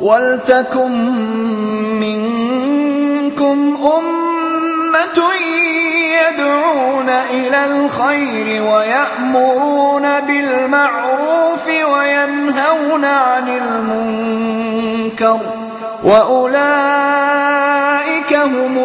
ولتكن منكم أمة يدعون إلى الخير ويأمرون بالمعروف وينهون عن المنكر وأولئك هم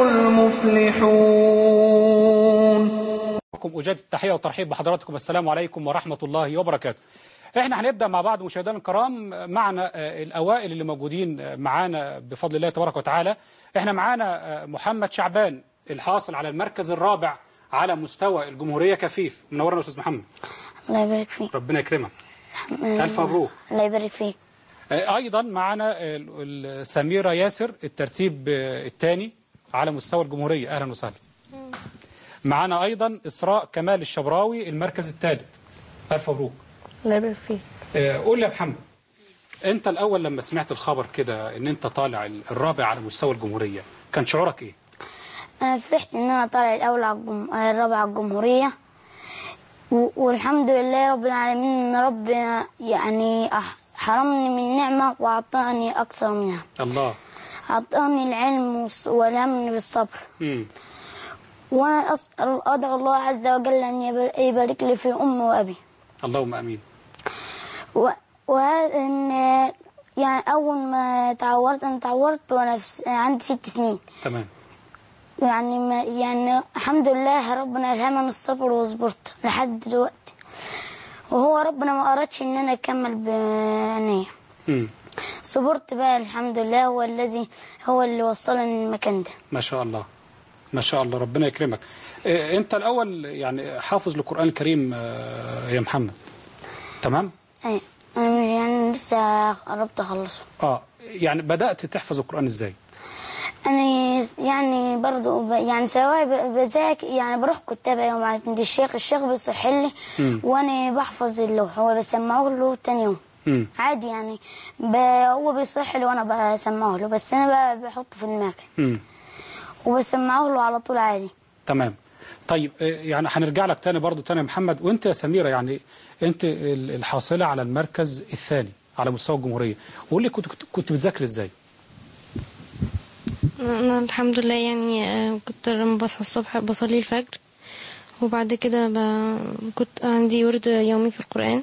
المفلحون بكم أجاد التحية والترحيب بحضراتكم السلام عليكم ورحمة الله وبركاته احنا هنبدأ مع بعض مشاهدينا الكرام معنا آه، الأوائل اللي موجودين آه، معانا بفضل الله تبارك وتعالى احنا معانا آه، محمد شعبان الحاصل على المركز الرابع على مستوى الجمهورية كفيف منورنا يا أستاذ محمد الله يبارك فيك ربنا يكرمك ألف مبروك الله يبارك فيك آه، أيضا معنا ال- ال- سميرة ياسر الترتيب آه، الثاني على مستوى الجمهورية أهلا وسهلا معنا أيضا إسراء كمال الشبراوي المركز الثالث ألف مبروك الله يبارك فيك آه، قول لي يا محمد أنت الأول لما سمعت الخبر كده إن أنت طالع ال- الرابع على مستوى الجمهورية كان شعورك إيه؟ انا فرحت ان انا طالع الاول على الجم... آه، الرابع على الجمهوريه و... والحمد لله رب العالمين ان ربنا يعني أح... حرمني من نعمه واعطاني اكثر منها الله اعطاني العلم والص- والامن بالصبر مم. وانا اسال ادعو الله عز وجل ان يبار- يبارك لي في امي وابي اللهم أمين و... وهذا ان يعني اول ما تعورت انا تعورت وانا في... س- عندي ست سنين تمام يعني ما يعني الحمد لله ربنا ألهمني الصبر وصبرت لحد دلوقتي وهو ربنا ما أردش إن أنا أكمل بنية مم. صبرت بقى الحمد لله هو الذي هو اللي وصلني للمكان ده ما شاء الله ما شاء الله ربنا يكرمك آه، أنت الأول يعني حافظ للقرآن الكريم آه، يا محمد تمام؟ أي أنا يعني لسه قربت أخلصه اه يعني بدأت تحفظ القرآن ازاي أنا يعني برضو ب- يعني سواء ب- بذاك يعني بروح كتاب يوم عند الشيخ الشيخ بيصح لي وأنا بحفظ اللوح هو بسمعه له تاني يوم مم. عادي يعني ب... هو بيصح لي وانا بسمعه له بس انا بقى بحطه في دماغي مم. وبسمعه له على طول عادي تمام طيب آه، يعني هنرجع لك تاني برضو تاني يا محمد وانت يا سميرة يعني انت ال- الحاصلة على المركز الثاني على مستوى الجمهورية وقول لي كنت كنت- كنت بتذاكر ازاي انا الحمد لله يعني آه، كنت لما بصحى الصبح بصلي الفجر وبعد كده ب... كنت عندي ورد يومي في القرآن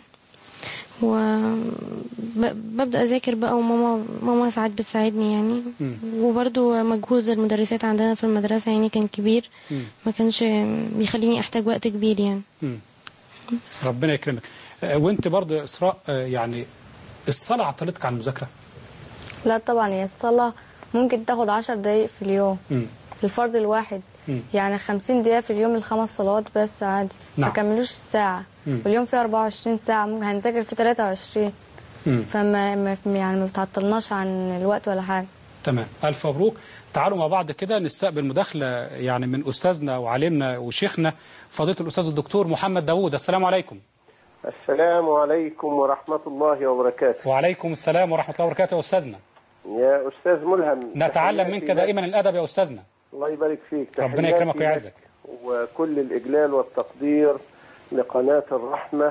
وببدأ أذاكر بقى وماما ماما ساعات بتساعدني يعني وبرضو مجهود المدرسات عندنا في المدرسة يعني كان كبير ما كانش بيخليني أحتاج وقت كبير يعني مم. ربنا يكرمك آه، وانت برضو يا اسراء آه، يعني الصلاة عطلتك عن المذاكرة لا طبعا هي الصلاة ممكن تاخد عشر دقايق في اليوم مم. الفرد الواحد مم. يعني خمسين دقيقة في اليوم الخمس صلوات بس عادي نعم. ما كملوش الساعة مم. واليوم فيه أربعة وعشرين ساعة ممكن هنذاكر في تلاتة وعشرين مم. فما ما يعني ما بتعطلناش عن الوقت ولا حاجة تمام ألف مبروك تعالوا مع بعض كده نستقبل مداخلة يعني من أستاذنا وعالمنا وشيخنا فضيلة الأستاذ الدكتور محمد داوود السلام عليكم السلام عليكم ورحمة الله وبركاته وعليكم السلام ورحمة الله وبركاته يا أستاذنا يا أستاذ ملهم نتعلم منك تحياتي لك. دائما الأدب يا أستاذنا الله يبارك فيك ربنا تحياتي يكرمك لك ويعزك. وكل الإجلال والتقدير لقناة الرحمة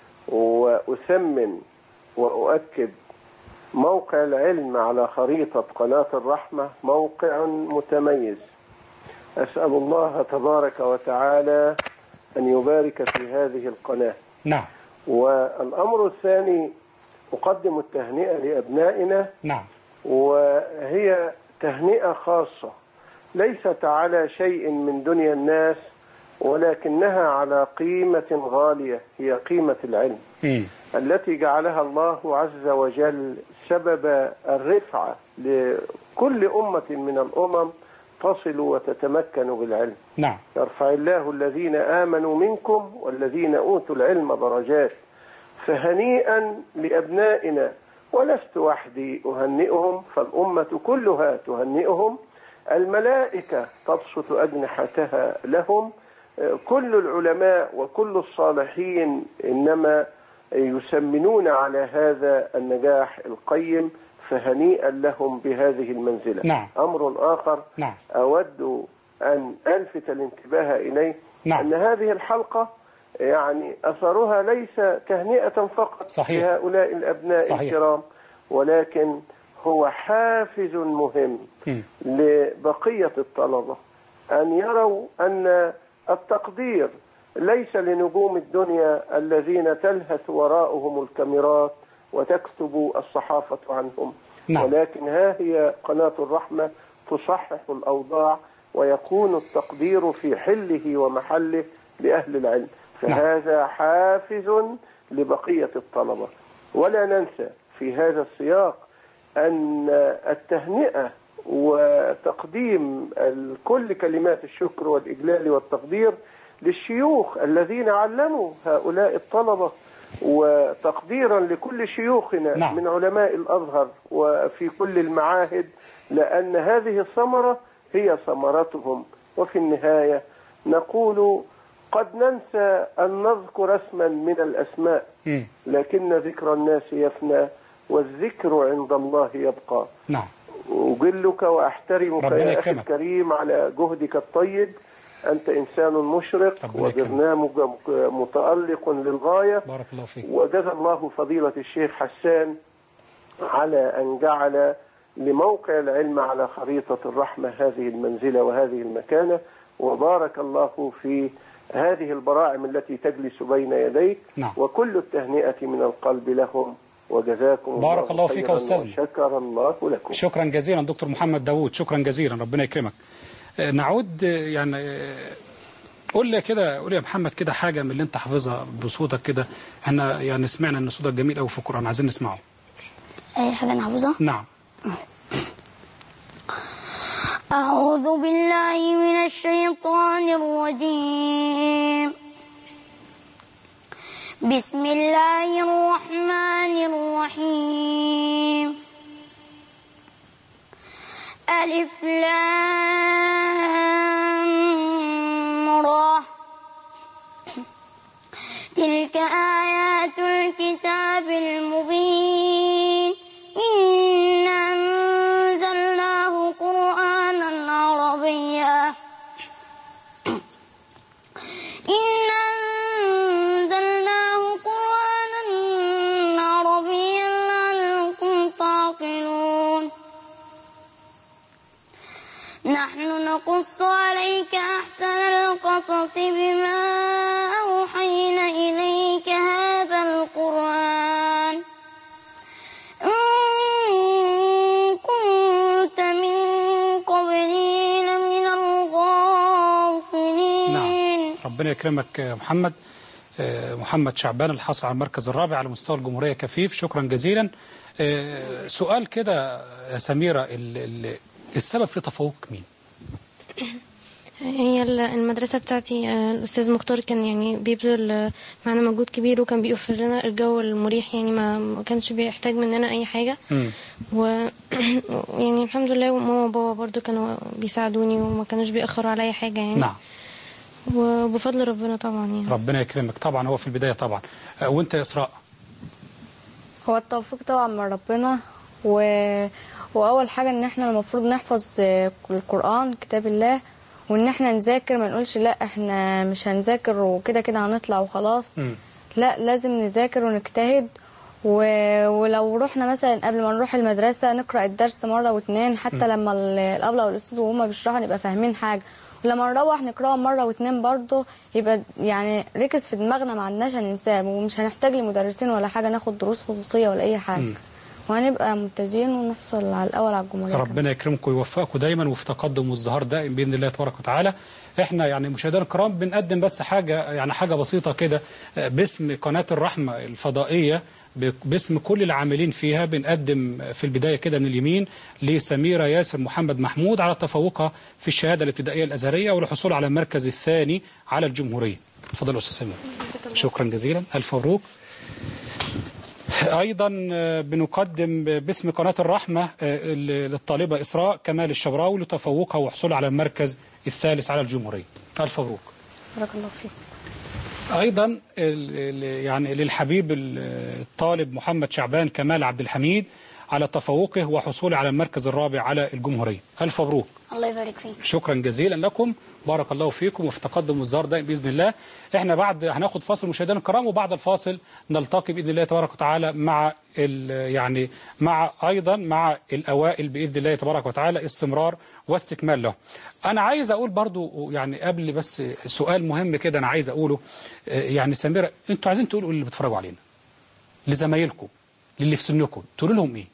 وأثمن وأؤكد موقع العلم على خريطة قناة الرحمة موقع متميز أسأل الله تبارك وتعالى أن يبارك في هذه القناة نعم والأمر الثاني أقدم التهنئة لأبنائنا نعم وهي تهنئة خاصة ليست على شيء من دنيا الناس ولكنها على قيمة غالية هي قيمة العلم مم. التي جعلها الله عز وجل سبب الرفعة لكل أمة من الأمم تصل وتتمكن بالعلم نعم يرفع الله الذين آمنوا منكم والذين أوتوا العلم درجات فهنيئا لأبنائنا ولست وحدي أهنئهم فالأمة كلها تهنئهم الملائكة تبسط أجنحتها لهم كل العلماء وكل الصالحين إنما يسمنون على هذا النجاح القيم فهنيئا لهم بهذه المنزلة نعم. أمر آخر نعم أود أن ألفت الانتباه إليه نعم. أن هذه الحلقة يعني أثرها ليس تهنئة فقط صحيح. لهؤلاء الأبناء صحيح. الكرام ولكن هو حافز مهم مم. لبقية الطلبة أن يروا أن التقدير ليس لنجوم الدنيا الذين تلهث وراءهم الكاميرات وتكتب الصحافة عنهم نعم. ولكن ها هي قناة الرحمة تصحح الأوضاع ويكون التقدير في حله ومحله لأهل العلم فهذا حافز لبقية الطلبة ولا ننسى في هذا السياق أن التهنئة وتقديم ال- كل كلمات الشكر والإجلال والتقدير للشيوخ الذين علموا هؤلاء الطلبة وتقديرا لكل شيوخنا نعم. من علماء الأزهر وفي كل المعاهد لأن هذه الثمرة هي ثمرتهم وفي النهاية نقول قد ننسى أن نذكر اسما من الأسماء مم. لكن ذكر الناس يفنى والذكر عند الله يبقى نعم أجلك وأحترمك ربنا يا أخي يكرمك. الكريم على جهدك الطيب أنت إنسان مشرق ربنا يكرمك. وبرنامجك متألق للغاية بارك الله فيك وجزا الله فضيلة الشيخ حسان على أن جعل لموقع العلم على خريطة الرحمة هذه المنزلة وهذه المكانة وبارك الله في هذه البراعم التي تجلس بين يديك نعم. وكل التهنئة من القلب لهم وجزاكم بارك الله فيك يا خيراً أستاذنا. وشكر الله لكم شكرا جزيلا دكتور محمد داوود شكرا جزيلا ربنا يكرمك آه، نعود آه، يعني آه، قول لي كده قول لي يا محمد كده حاجة من اللي انت حافظها بصوتك كده احنا يعني سمعنا ان صوتك جميل قوي في القرآن عايزين نسمعه أي حاجة أنا حافظها نعم أعوذ بالله من الشيطان الرجيم بسم الله الرحمن الرحيم ألف لام را تلك آيات الكتاب المبين إنا أنزلناه قرآنا عربيا إنا أنزلناه قرآنا عربيا لعلكم تعقلون نحن نقص عليك أحسن القصص بما أوحينا إليك هذا القرآن إن كنت من قبله لمن الغافلين نعم ربنا يكرمك يا محمد آه، محمد شعبان الحاصل على المركز الرابع على مستوى الجمهورية كفيف شكرا جزيلا آه، سؤال كده يا سميرة ال- ال- السبب في تفوق مين هي ال- المدرسة بتاعتي آه، الأستاذ مختار كان يعني بيبذل آه، معانا مجهود كبير وكان بيوفر لنا الجو المريح يعني ما ما كانش بيحتاج مننا أي حاجة مم. و يعني الحمد لله وماما وبابا برضو كانوا بيساعدوني وما كانوش بيأخروا على أي حاجة يعني نعم وبفضل ربنا طبعا يعني ربنا يكرمك طبعا هو في البداية طبعا آه، وانت يا إسراء هو التوفيق طبعا من ربنا و... واول حاجه ان احنا المفروض نحفظ آه، القران كتاب الله وان احنا نذاكر ما نقولش لا احنا مش هنذاكر وكده كده هنطلع وخلاص مم. لا لازم نذاكر ونجتهد و... ولو رحنا مثلا قبل ما نروح المدرسه نقرا الدرس مره واتنين حتى لما ال- الابله والاستاذ وهما بيشرحوا نبقى فاهمين حاجه ولما نروح نقراه مره واتنين برضه يبقى يعني ركز في دماغنا ما عندناش هننساه ومش هنحتاج لمدرسين ولا حاجه ناخد دروس خصوصيه ولا اي حاجه مم. وهنبقى ممتازين ونحصل على الاول على الجمهوريه كمان. ربنا يكرمكم ويوفقكم دايما وفي تقدم وازدهار دائم باذن الله تبارك وتعالى احنا يعني مشاهدينا الكرام بنقدم بس حاجه يعني حاجه بسيطه كده آه، باسم قناه الرحمه الفضائيه ب- باسم كل العاملين فيها بنقدم في البدايه كده من اليمين لسميره ياسر محمد محمود على تفوقها في الشهاده الابتدائيه الازهريه والحصول على المركز الثاني على الجمهوريه. اتفضل يا استاذ سمير. شكرا جزيلا الف مبروك. أيضا آه، بنقدم باسم قناة الرحمة آه، للطالبة إسراء كمال الشبراوي لتفوقها وحصولها على المركز الثالث على الجمهورية ألف مبروك بارك الله فيك أيضا ال- ال- يعني للحبيب ال- الطالب محمد شعبان كمال عبد الحميد على تفوقه وحصوله على المركز الرابع على الجمهورية ألف مبروك الله يبارك فيك شكرا جزيلا لكم بارك الله فيكم وفي تقدم والزهر دائم باذن الله احنا بعد هناخد فاصل مشاهدينا الكرام وبعد الفاصل نلتقي باذن الله تبارك وتعالى مع ال- يعني مع ايضا مع الاوائل باذن الله تبارك وتعالى استمرار واستكمال له انا عايز اقول برضو يعني قبل بس سؤال مهم كده انا عايز اقوله آه، يعني سميره انتوا عايزين تقولوا اللي بيتفرجوا علينا لزمايلكم للي في سنكم تقولوا لهم ايه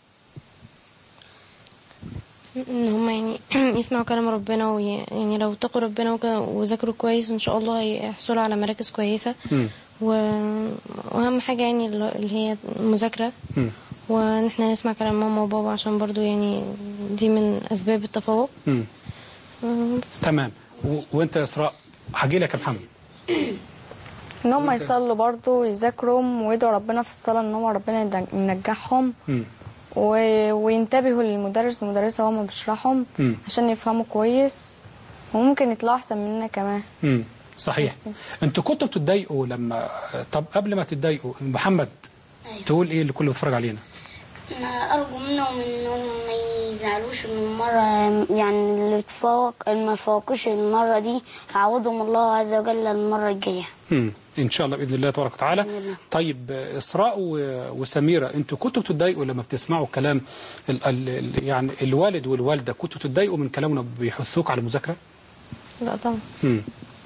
ان هم يعني يسمعوا كلام ربنا وي... يعني لو اتقوا ربنا وك- وذاكروا كويس ان شاء الله هيحصلوا على مراكز كويسه مم. و... واهم حاجه يعني اللي هي المذاكره مم. وان احنا نسمع كلام ماما وبابا عشان برضو يعني دي من اسباب التفوق مم. بس تمام و- وانت يا اسراء هاجي لك يا محمد ان هم يصلوا برضو ويذاكروا ويدعوا ربنا في الصلاه ان هم ربنا يدن- ينجحهم مم. و... وينتبهوا للمدرس والمدرسه وهم بيشرحهم مم. عشان يفهموا كويس وممكن يطلعوا احسن مننا كمان امم صحيح انتوا كنتوا بتتضايقوا لما طب قبل ما تتضايقوا محمد تقول ايه لكل اللي بيتفرج علينا أنا أرجو منهم إنهم ما يزعلوش إن المرة يعني اللي تفوق اللي ما تفوقوش المرة دي يعوضهم الله عز وجل المرة الجاية امم ان شاء الله باذن الله تبارك وتعالى بإذن الله. طيب آه، اسراء و- وسميره انتوا كنتوا بتتضايقوا لما بتسمعوا كلام ال ال ال يعني الوالد والوالده كنتوا بتتضايقوا من كلامنا بيحثوك على المذاكره لا طبعا امم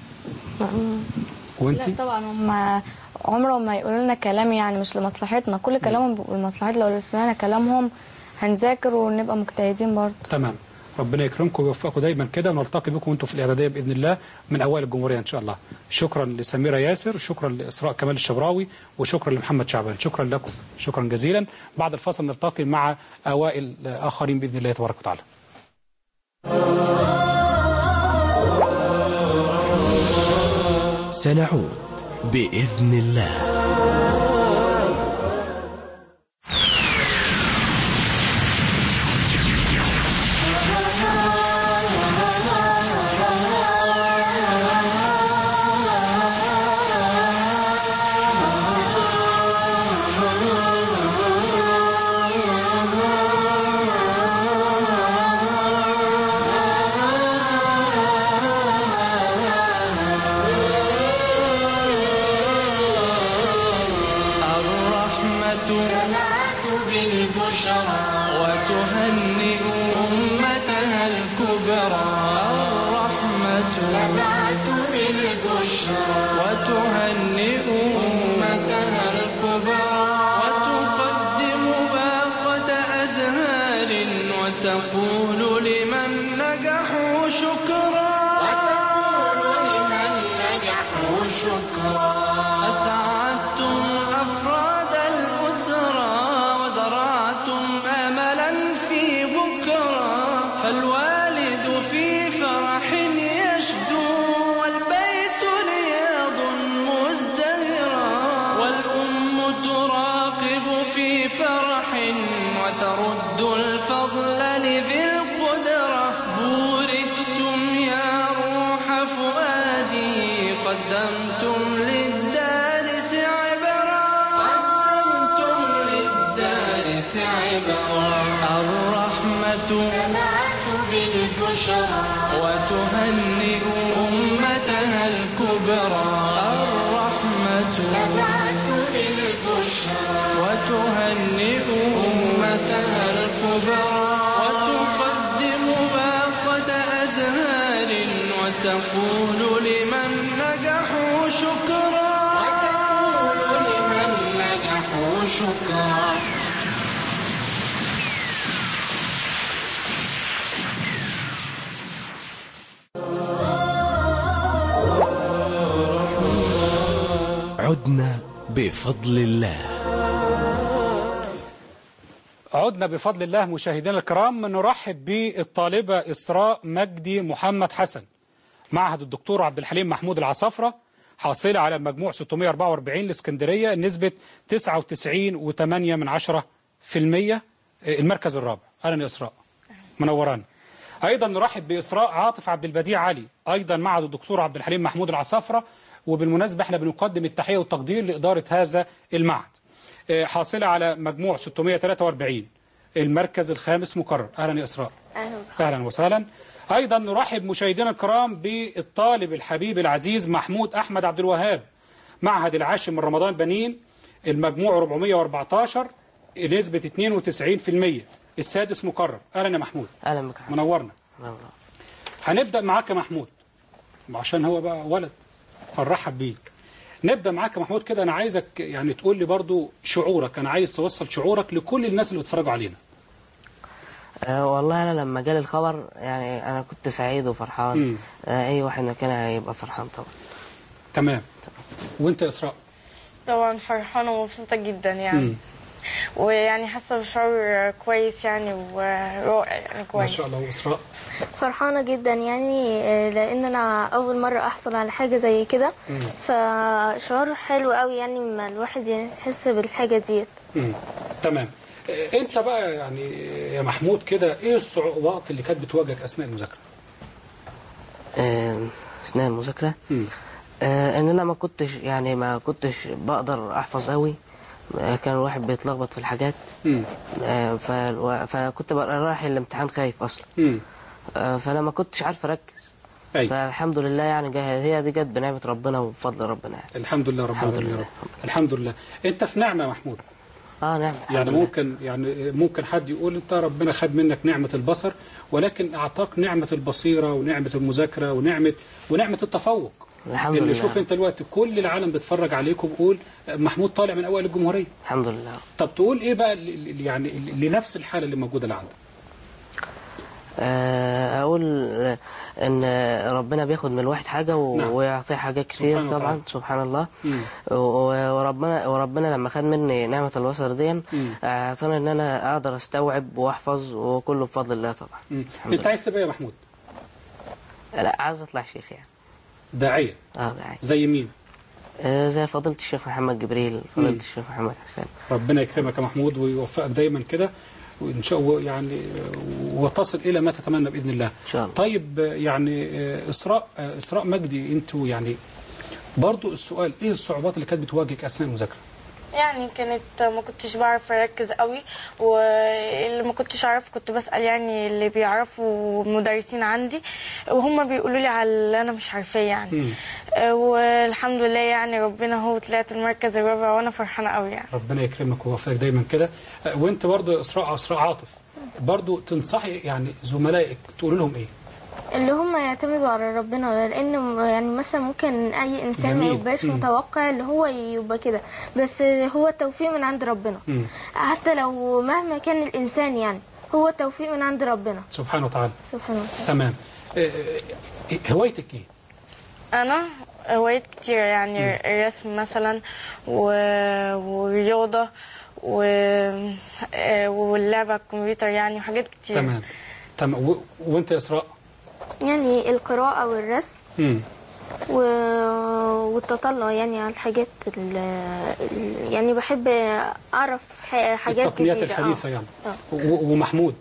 وانت لا طبعا هم عمرهم ما يقولوا لنا كلام يعني مش لمصلحتنا كل كلامهم بيبقوا لمصلحتنا لو سمعنا كلامهم هنذاكر ونبقى مجتهدين برضه تمام ربنا يكرمكم ويوفقكم دايما كده ونلتقي بكم وانتم في الاعداديه باذن الله من اوائل الجمهوريه ان شاء الله شكرا لسميره ياسر شكرا لاسراء كمال الشبراوي وشكرا لمحمد شعبان شكرا لكم شكرا جزيلا بعد الفاصل نلتقي مع اوائل اخرين باذن الله تبارك وتعالى سنعود بإذن الله الرحمة تبعث بالبشرى وتهنئ أمتها الكبرى الرحمة تبعث بالبشرى وتهنئ أمتها الكبرى وتقدم باقة أزهار وتقول لمن نجحوا شكرا وتقول لمن نجحوا شكرا أسعدتم أفراد الأسرة وزرعتم أملا في بكرة فالوالد في فرح يشدو والبيت رياض مزدهرا والأم تراقب في فرح وترد الفضل لذي القدرة بوركتم يا روح فؤادي قدمتم للدارس عبرا قدمتم للدارس عبرا الرحمة تبعث بالبشرى وتهنئ أمتها الكبرى الرحمة تبعث بالبشرى وتهنئ أمتها الكبرى وتقدم باقة أزهار وتقول لمن نجحوا شكرا وتقول لمن نجحوا شكرا عدنا بفضل الله عدنا بفضل الله مشاهدينا الكرام نرحب بالطالبة إسراء مجدي محمد حسن معهد الدكتور عبد الحليم محمود العصافرة حاصلة على مجموع 644 الإسكندرية نسبة 99.8 من عشرة في المية المركز الرابع أهلا يا إسراء منورانا أيضا نرحب بإسراء عاطف عبد البديع علي أيضا معهد الدكتور عبد الحليم محمود العصافرة وبالمناسبة احنا بنقدم التحية والتقدير لإدارة هذا المعهد حاصلة على مجموع 643 المركز الخامس مقرر أهلا يا إسراء أهلا وسهلا أيضا نرحب مشاهدينا الكرام بالطالب الحبيب العزيز محمود أحمد عبد الوهاب معهد العاشر من رمضان بنين المجموع 414 نسبة 92% السادس مقرر أهلا يا محمود اهلا بك يا حبيبي. منورنا نعم. هنبدأ معاك يا محمود عشان هو بقى ولد فنرحب بيه نبدأ معاك يا محمود كده أنا عايزك يعني تقول لي برضو شعورك أنا عايز توصل شعورك لكل الناس اللي بيتفرجوا علينا أه والله انا لما جالي الخبر يعني انا كنت سعيد وفرحان مم. أه اي واحد مكاني هيبقى فرحان طبعا تمام وأنت يا إسراء طبعا فرحانة ومبسوطة جدا يعني مم. ويعني حاسة بشعور كويس يعني ورائع يعني ما كويس شاء الله وإسراء فرحانة جدا يعني آه، لأن أنا أول مرة أحصل على حاجة زي كده فشعور حلو قوي يعني لما الواحد يحس بالحاجة ديت مم. تمام آه، أنت بقى يعني يا محمود كده إيه الصعوبات اللي كانت بتواجهك أثناء المذاكرة؟ أه اثناء المذاكره مم. أه ان انا ما كنتش يعني ما كنتش بقدر احفظ قوي أه كان الواحد بيتلخبط في الحاجات مم. أه فالوا- فكنت بقى رايح الامتحان خايف اصلا مم. أه فانا ما كنتش عارف اركز أي. فالحمد لله يعني جا- هي دي جت بنعمه ربنا وبفضل ربنا يعني الحمد لله رب الحمد العالمين يا لله. رب الحمد لله انت في نعمه يا محمود اه نعم الحمد يعني لله. ممكن يعني ممكن حد يقول انت ربنا خد منك نعمه البصر ولكن اعطاك نعمه البصيره ونعمه المذاكره ونعمه ونعمه التفوق الحمد اللي لله شوف انت دلوقتي كل العالم بيتفرج عليك وبيقول محمود طالع من اوائل الجمهوريه الحمد لله طب تقول ايه بقى ل- ل- يعني ل- لنفس الحاله اللي موجوده اللي عندك آه، اقول ان ربنا بياخد من الواحد حاجه و- نعم. ويعطيه حاجات كتير سبحانه طبعا وتعالى. سبحان الله مم. و- وربنا وربنا لما خد مني نعمه البصر دي مم. اعطاني ان انا اقدر استوعب واحفظ وكله بفضل الله طبعا مم. الحمد انت لله. عايز تبقى إيه يا محمود لا عايز اطلع شيخ يعني داعيه اه يعني زي مين آه، زي فضيله الشيخ محمد جبريل فضيله مم. الشيخ محمد حسين ربنا يكرمك يا محمود ويوفقك دايما كده وان شاء الله يعني وتصل الى ما تتمنى باذن الله ان شاء الله طيب يعني اسراء اسراء مجدي انتوا يعني برضو السؤال ايه الصعوبات اللي كانت بتواجهك اثناء المذاكره يعني كانت ما كنتش بعرف اركز قوي واللي ما كنتش اعرف كنت بسال يعني اللي بيعرفوا مدرسين عندي وهم بيقولوا لي على اللي انا مش عارفاه يعني مم. آه، والحمد لله يعني ربنا هو طلعت المركز الرابع وانا فرحانه قوي يعني ربنا يكرمك ويوفقك دايما كده وانت برضو يا اسراء اسراء عاطف برضو تنصحي يعني زملائك تقول لهم ايه اللي هم يعتمدوا على ربنا لان يعني مثلا ممكن اي انسان ما جميل. يبقاش مم. متوقع اللي هو يبقى كده بس هو التوفيق من عند ربنا مم. حتى لو مهما كان الانسان يعني هو التوفيق من عند ربنا سبحانه وتعالى سبحانه وتعالى تمام اه، اه، هوايتك ايه انا هوايات كتير يعني الرسم مثلا و- ورياضه و... آه، واللعب على الكمبيوتر يعني وحاجات كتير تمام تمام و- وانت يا اسراء يعني القراءة والرسم مم. و... والتطلع يعني على الحاجات ال... ال- يعني بحب أعرف ح- حاجات التقنيات جديدة الحديثه آه. يعني آه. و- ومحمود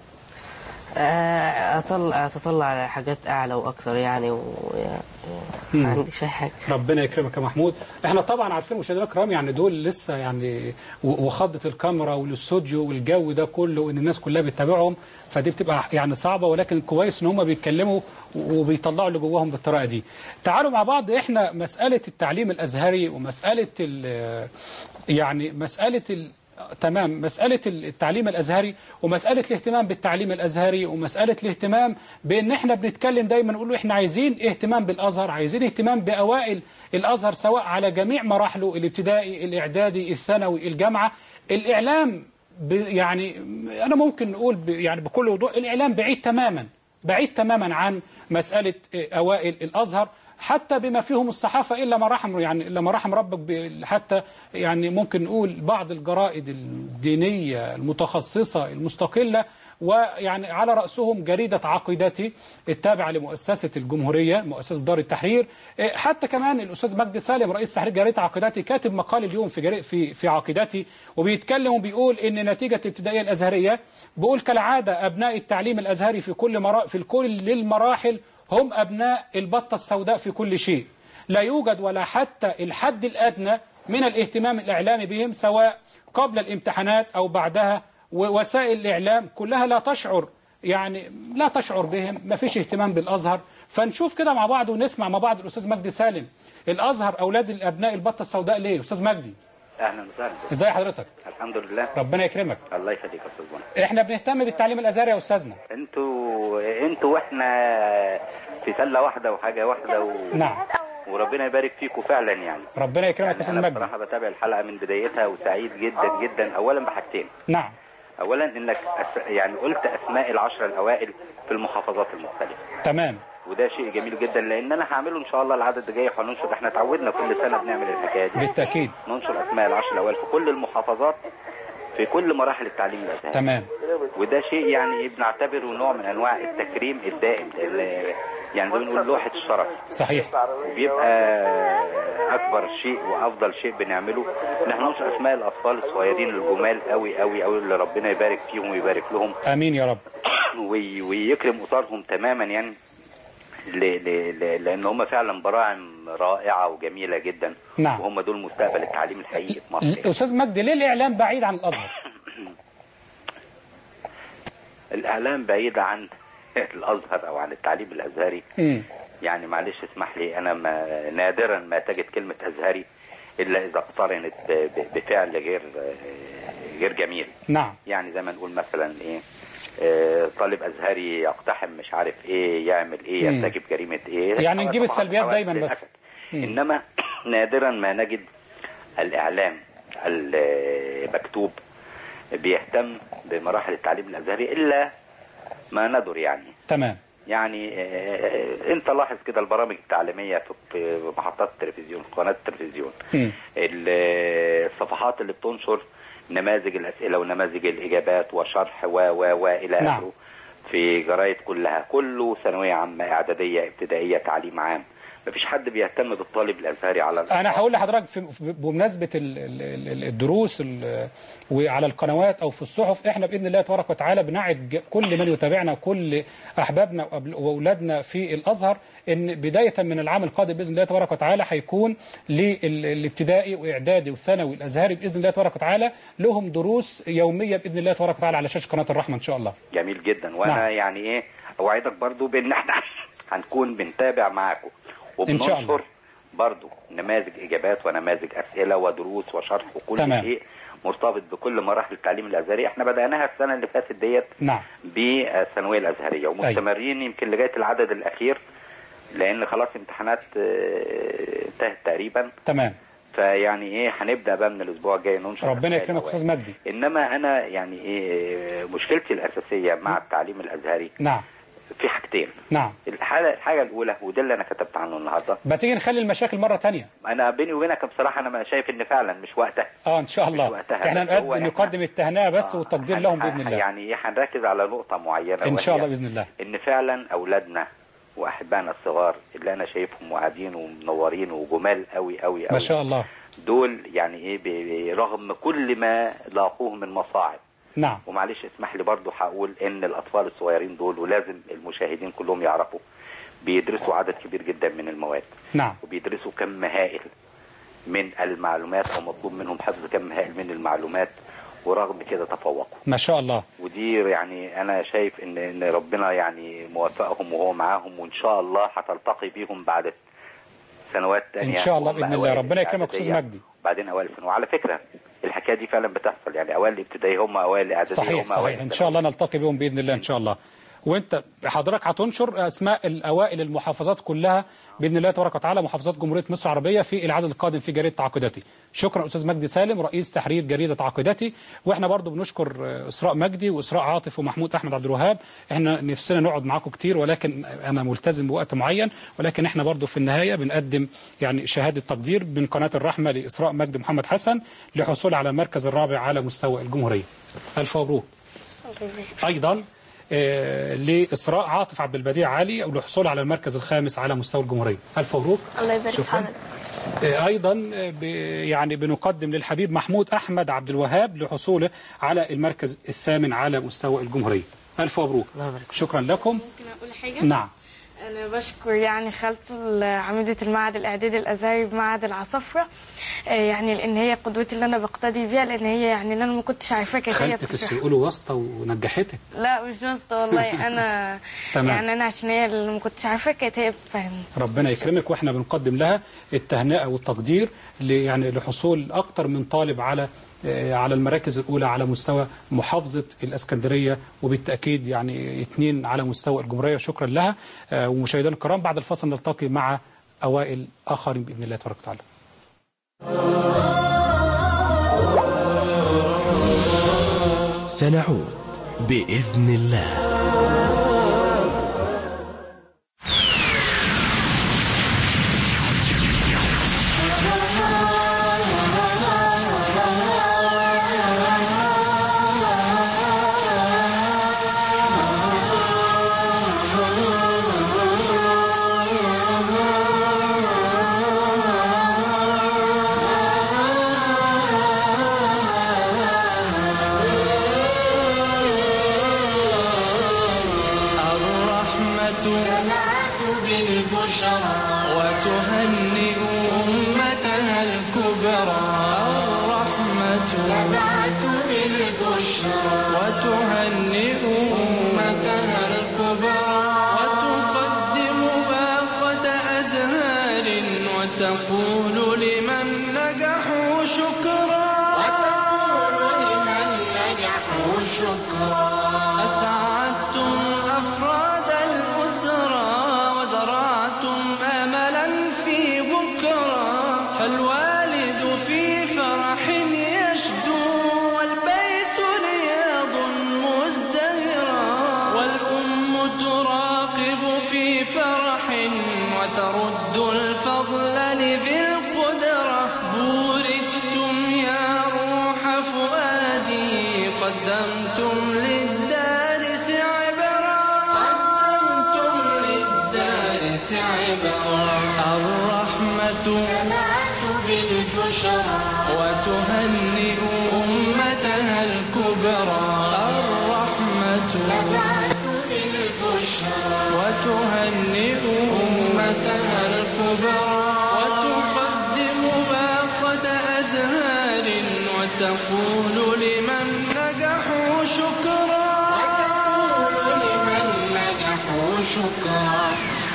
آه، اطلع اتطلع على حاجات اعلى واكثر يعني و... مم. ما عنديش اي حاجه ربنا يكرمك يا محمود احنا طبعا عارفين مشاهدينا الكرام يعني دول لسه يعني و- وخضة الكاميرا والاستوديو والجو ده كله وان الناس كلها بتتابعهم فدي بتبقى يعني صعبة ولكن كويس ان هم بيتكلموا وبيطلعوا اللي جواهم بالطريقة دي تعالوا مع بعض احنا مسألة التعليم الازهري ومسألة ال- يعني مسألة ال تمام مسألة التعليم الأزهري ومسألة الاهتمام بالتعليم الأزهري ومسألة الاهتمام بأن احنا بنتكلم دايما نقول له احنا عايزين اهتمام بالأزهر عايزين اهتمام بأوائل الأزهر سواء على جميع مراحله الابتدائي الإعدادي الثانوي الجامعة الإعلام ب- يعني أنا ممكن نقول ب- يعني بكل وضوح الإعلام بعيد تماما بعيد تماما عن مسألة أوائل الأزهر حتى بما فيهم الصحافة إلا ما رحم يعني إلا ما رحم ربك ب- حتى يعني ممكن نقول بعض الجرائد الدينية المتخصصة المستقلة ويعني على رأسهم جريدة عقيدتي التابعة لمؤسسة الجمهورية مؤسسة دار التحرير إيه، حتى كمان الأستاذ مجدي سالم رئيس تحرير جريدة عقيدتي كاتب مقال اليوم في جري في في عقيدتي وبيتكلم وبيقول إن نتيجة الابتدائية الأزهرية بيقول كالعادة أبناء التعليم الأزهري في كل مرا في كل المراحل هم أبناء البطة السوداء في كل شيء لا يوجد ولا حتى الحد الأدنى من الاهتمام الإعلامي بهم سواء قبل الامتحانات أو بعدها ووسائل الإعلام كلها لا تشعر يعني لا تشعر بهم ما فيش اهتمام بالأزهر فنشوف كده مع بعض ونسمع مع بعض الأستاذ مجدي سالم الأزهر أولاد الأبناء البطة السوداء ليه أستاذ مجدي اهلا وسهلا ازاي حضرتك الحمد لله ربنا يكرمك الله يخليك يا استاذ بنا احنا بنهتم بالتعليم الازهري يا استاذنا انتوا انتوا واحنا في سله واحده وحاجه واحده و... نعم وربنا يبارك فيكم فعلا يعني ربنا يكرمك يا يعني استاذ انا مجدي بصراحه بتابع الحلقه من بدايتها وسعيد جدا جدا اولا بحاجتين نعم اولا انك أس... يعني قلت اسماء العشره الاوائل في المحافظات المختلفه تمام وده شيء جميل جدا لان انا هعمله ان شاء الله العدد الجاي هننشر احنا اتعودنا كل سنه بنعمل الحكايه دي بالتاكيد ننشر اسماء العشر الاوائل في كل المحافظات في كل مراحل التعليم الازهري تمام وده شيء يعني بنعتبره نوع من انواع التكريم الدائم ال- يعني زي ما بنقول لوحه الشرف صحيح وبيبقى اكبر شيء وافضل شيء بنعمله ان احنا ننشر اسماء الاطفال الصغيرين الجمال قوي قوي قوي اللي ربنا يبارك فيهم ويبارك لهم امين يا رب وي- ويكرم اسرهم تماما يعني ل- ل- ل- لان هم فعلا براعم رائعه وجميله جدا نعم. وهم دول مستقبل التعليم الحقيقي في مصر استاذ مجدي ليه الاعلام بعيد عن الازهر الاعلام بعيد عن الازهر او عن التعليم الازهري امم يعني معلش اسمح لي انا ما نادرا ما تجد كلمه ازهري الا اذا اقترنت ب- ب- بفعل غير غير جميل نعم يعني زي ما نقول مثلا ايه آه، طالب ازهري يقتحم مش عارف ايه يعمل ايه مم. يرتكب جريمه ايه يعني نجيب طبعاً السلبيات حوادث دايما بس. للأسف. انما نادرا ما نجد الاعلام المكتوب بيهتم بمراحل التعليم الازهري الا ما ندر يعني تمام يعني آه، انت لاحظ كده البرامج التعليميه في- في محطات التلفزيون في قناه التلفزيون مم. ال- الصفحات اللي بتنشر نماذج الاسئله ونماذج الاجابات وشرح و و و الى نعم. اخره في جرايد كلها كله ثانويه عامه اعداديه ابتدائيه تعليم عام مفيش حد بيهتم بالطالب الازهري على الإطلاق. انا هقول لحضرتك في في- بمناسبه ال- ال- ال- الدروس ال- وعلى القنوات او في الصحف احنا باذن الله تبارك وتعالى بنعد ج- كل من يتابعنا كل احبابنا وأبل- واولادنا في الازهر ان بدايه من العام القادم باذن الله تبارك وتعالى هيكون للابتدائي واعدادي والثانوي الازهري باذن الله تبارك وتعالى لهم دروس يوميه باذن الله تبارك وتعالى على شاشه قناه الرحمه ان شاء الله جميل جدا وانا نعم. يعني ايه اوعدك برضو بان احنا هنكون بنتابع معاكم إن شاء الله. وبننشر برضو نماذج اجابات ونماذج اسئله ودروس وشرح وكل تمام. شيء مرتبط بكل مراحل التعليم الازهري احنا بداناها السنه اللي فاتت ديت نعم بالثانويه الازهريه ومستمرين يمكن لغايه العدد الاخير لان خلاص امتحانات آه، انتهت تقريبا تمام فيعني ايه هنبدا بقى من الاسبوع الجاي ننشر ربنا أسماء يكرمك الأوائل. استاذ مجدي انما انا يعني ايه مشكلتي الاساسيه مع التعليم الازهري نعم في حاجتين نعم الحاجه الحاجه الاولى وده اللي انا كتبت عنه النهارده ما تيجي نخلي المشاكل مره تانية انا بيني وبينك بصراحه انا شايف ان فعلا مش وقتها اه ان شاء الله وقتها، احنا بس هو نقدم إحنا- نقدم التهنئه بس والتقدير لهم باذن الله يعني ايه هنركز على نقطه معينه ان شاء وهي الله باذن الله ان فعلا اولادنا واحبائنا الصغار اللي انا شايفهم وقاعدين ومنورين وجمال قوي قوي قوي ما شاء الله دول يعني ايه ب- برغم كل ما لاقوه من مصاعب نعم ومعلش اسمح لي برضو هقول ان الاطفال الصغيرين دول ولازم المشاهدين كلهم يعرفوا بيدرسوا عدد كبير جدا من المواد نعم وبيدرسوا كم هائل من المعلومات او مطلوب منهم حفظ كم هائل من المعلومات ورغم كده تفوقوا ما شاء الله ودي يعني انا شايف ان ان ربنا يعني موفقهم وهو معاهم وان شاء الله هتلتقي بيهم بعد سنوات تانية ان شاء الله وهم باذن الله أوائل ربنا يكرمك استاذ الإعدادية، مجدي بعدين اوائل الثانوي وعلى فكره الحكايه دي فعلا بتحصل يعني اوائل الابتدائي هم اوائل الاعداديه صحيح هم اوائل صحيح ان شاء الله نلتقي بهم باذن الله ان شاء الله وانت حضرتك هتنشر اسماء الاوائل المحافظات كلها باذن الله تبارك وتعالى محافظات جمهوريه مصر العربيه في العدد القادم في جريده تعاقداتي شكرا استاذ مجدي سالم رئيس تحرير جريده تعاقداتي واحنا برضو بنشكر اسراء مجدي واسراء عاطف ومحمود احمد عبد الوهاب احنا نفسنا نقعد معاكم كتير ولكن انا ملتزم بوقت معين ولكن احنا برضو في النهايه بنقدم يعني شهاده تقدير من قناه الرحمه لاسراء مجدي محمد حسن لحصول على المركز الرابع على مستوى الجمهوريه الف مبروك ايضا آه، لإسراء عاطف عبد البديع علي للحصول على المركز الخامس على مستوى الجمهورية ألف مبروك الله يبارك في شكراً. حضرتك آه، أيضا آه، ب- يعني بنقدم للحبيب محمود أحمد عبد الوهاب لحصوله على المركز الثامن على مستوى الجمهورية ألف مبروك الله يبارك شكرا لكم ممكن اقول حاجه نعم انا بشكر يعني خالته عميده المعهد الاعدادي الازهري بمعهد العصفره آه، يعني لان هي قدوتي اللي انا بقتدي بيها لان هي يعني اللي انا ما كنتش عارفاها كانت هي خالتك بتشرح يقولوا واسطة ونجحتك لا مش واسطه والله انا تمام. يعني انا عشان هي اللي ما كنتش عارفاها كانت هي بتفهمني ربنا يكرمك واحنا بنقدم لها التهنئة والتقدير ل- يعني لحصول أكتر من طالب على آه، على المراكز الأولى على مستوى محافظة الإسكندرية وبالتأكيد يعني اثنين على مستوى الجمهورية شكرا لها آه، ومشاهدينا الكرام بعد الفصل نلتقي مع أوائل آخرين بإذن الله تبارك وتعالى سنعود بإذن الله الرحمة تبعث بالبشرى وتهنئ أمتها الكبرى الرحمة تبعث بالبشرى وتهنئ أمتها الكبرى وتقدم باقة أزهار وتقول لمن نجحوا شكرا وتقول لمن نجحوا شكرا أسعدتم أفراد الأسرة وزرعتم أملا في بكرة فالوالد في فرح يشدو والبيت رياض مزدهرا والأم تراقب في فرح وترد الفضل لذي القدرة بوركتم يا روح فؤادي قدمتم للدارس عبرا قدمتم للدارس عبرا الرحمة تبعث بالبشرى وتهنئ أمتها الكبرى الرحمة تبعث بالبشرى وتهنئ أمتها الكبرى وتقدم باقة أزهار وتقول لمن نجحوا شكرا وتقول لمن نجحوا شكرا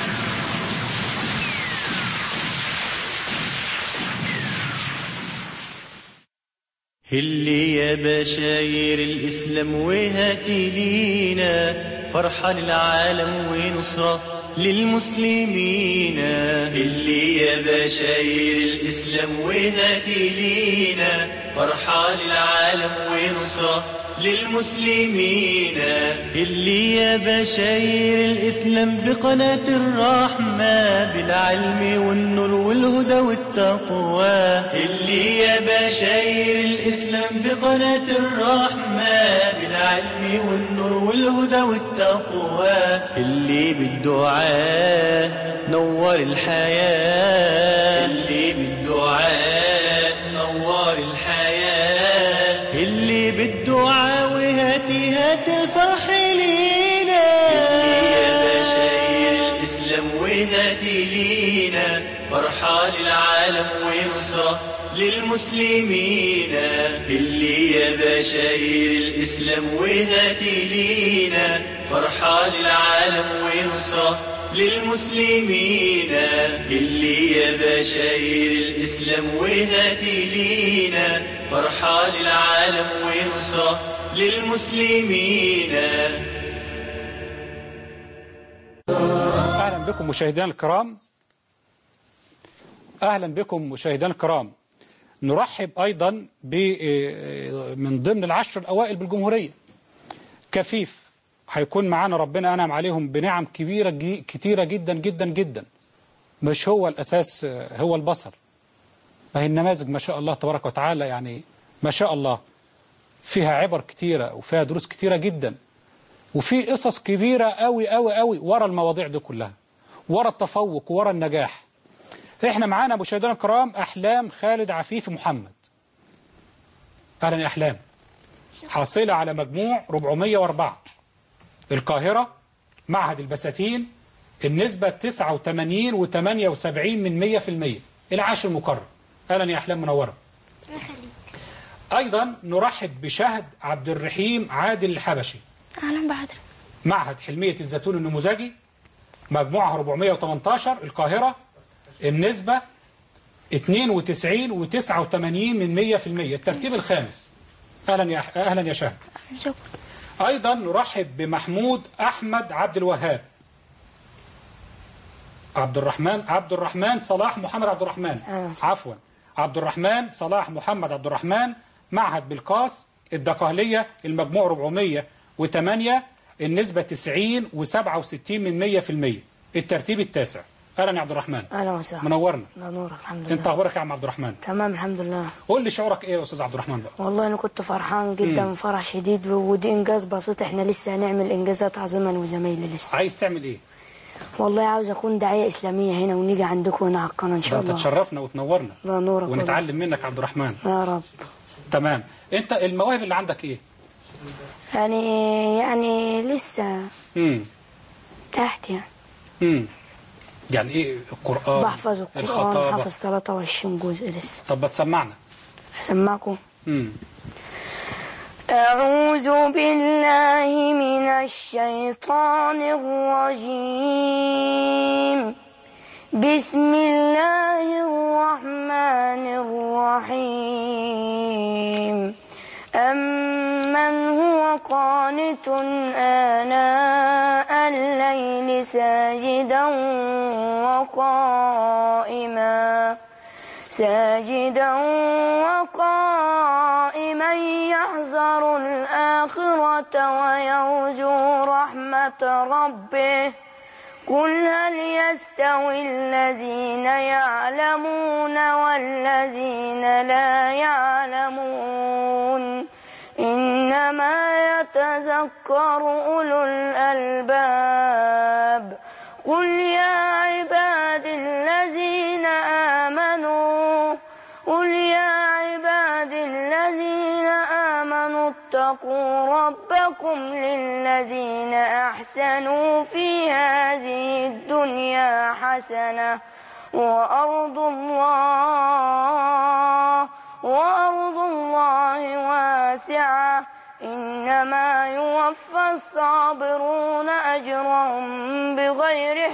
هلي يا بشاير الإسلام وهاتي لينا فرحة للعالم ونصرة للمسلمين هلي يا بشاير الإسلام وهاتي لينا فرحة للعالم ونصرة للمسلمين اللي يا بشاير الإسلام بقناة الرحمة بالعلم والنور والهدى والتقوى اللي يا بشاير الإسلام بقناة الرحمة بالعلم والنور والهدى والتقوى اللي بالدعاء نور الحياة اللي بالدعاء نور الحياة اللي بالدعاء وهاتي هات الفرح لينا اللي يا بشاير الإسلام وهاتي لينا فرحة للعالم ونصرة للمسلمين اللي يا بشاير الإسلام وهاتي لينا فرحة للعالم ونصرة للمسلمين اللي يا بشاير الإسلام وهاتي لينا فرحة للعالم ونصرة للمسلمين أهلا بكم مشاهدينا الكرام أهلا بكم مشاهدينا الكرام نرحب أيضا ب من ضمن العشر الأوائل بالجمهورية كفيف هيكون معانا ربنا أنعم عليهم بنعم كبيرة جي كتيرة جدا جدا جدا مش هو الأساس هو البصر فهي النماذج ما شاء الله تبارك وتعالى يعني ما شاء الله فيها عبر كتيرة وفيها دروس كتيرة جدا وفي قصص كبيرة قوي قوي قوي ورا المواضيع دي كلها ورا التفوق ورا النجاح احنا معانا مشاهدينا الكرام احلام خالد عفيف محمد اهلا يا احلام حاصله على مجموع 404 القاهره معهد البساتين النسبة 89 و78 من 100% العاشر مكرر أهلا يا أحلام منورة أيضا نرحب بشهد عبد الرحيم عادل الحبشي اهلا بحضرتك معهد حلمية الزيتون النموذجي مجموعة 418 القاهرة النسبة 92 و89 من 100% الترتيب الخامس أهلا يا أهلا يا شهد شكرا أيضا نرحب بمحمود أحمد عبد الوهاب عبد الرحمن عبد الرحمن صلاح محمد عبد الرحمن عفوا عبد الرحمن صلاح محمد عبد الرحمن معهد بالقاس الدقهلية المجموع 408 النسبة 90 و67 من 100% الترتيب التاسع أهلا يا عبد الرحمن اهلا وسهلا منورنا الله نورك الحمد لله انت اخبارك يا عم عبد الرحمن تمام الحمد لله قول لي شعورك ايه يا استاذ عبد الرحمن بقى والله انا كنت فرحان جدا مم. فرح شديد ودي انجاز بسيط احنا لسه هنعمل انجازات عظيمه انا وزمايلي لسه عايز تعمل ايه والله عاوز اكون داعيه اسلاميه هنا ونيجي عندكم هنا على القناه ان ده شاء انت الله تشرفنا وتنورنا الله نورك ونتعلم منك يا عبد الرحمن يا رب تمام انت المواهب اللي عندك ايه يعني يعني لسه امم تحت يعني امم يعني ايه القران بحفظ القران الخطابه حافظ 23 جزء لسه طب بتسمعنا اسمعكم امم أعوذ بالله من الشيطان الرجيم بسم الله الرحمن الرحيم أمن هو قانت آناء الليل ساجدا وقائما ساجدا وقائما يحذر الآخرة ويرجو رحمة ربه قل هل يستوي الذين يعلمون والذين لا يعلمون إنما يتذكر أولو الألباب قل يا عباد الذين آمنوا قل يا عباد الذين آمنوا اتقوا ربكم للذين أحسنوا في هذه الدنيا حسنة وأرض الله وأرض الله واسعة إنما يوفى الصابرون أجرهم بغير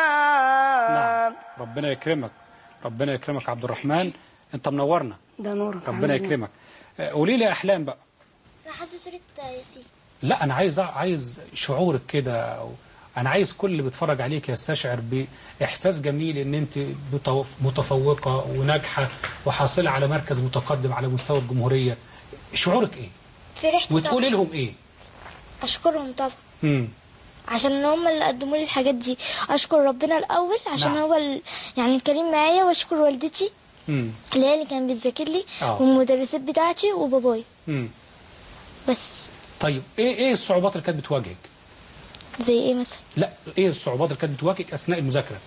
حساب ربنا يكرمك ربنا يكرمك عبد الرحمن انت منورنا ده نورك ربنا يكرمك آه، قولي لي احلام بقى انا حافظه سوره ياسين لا انا عايز عايز شعورك كده أو انا عايز كل اللي بيتفرج عليك يستشعر باحساس جميل ان انت بتف- متفوقه وناجحه وحاصله على مركز متقدم على مستوى الجمهوريه شعورك ايه فرحت وتقولي طبعا لهم ايه اشكرهم طبعا امم عشان هم اللي قدموا لي الحاجات دي اشكر ربنا الاول عشان نعم. هو ال... يعني الكريم معايا واشكر والدتي امم اللي هي اللي كانت بتذاكر لي آه. والمدرسات بتاعتي وبابايا امم بس طيب ايه ايه الصعوبات اللي كانت بتواجهك زي ايه مثلا لا ايه الصعوبات اللي كانت بتواجهك اثناء المذاكره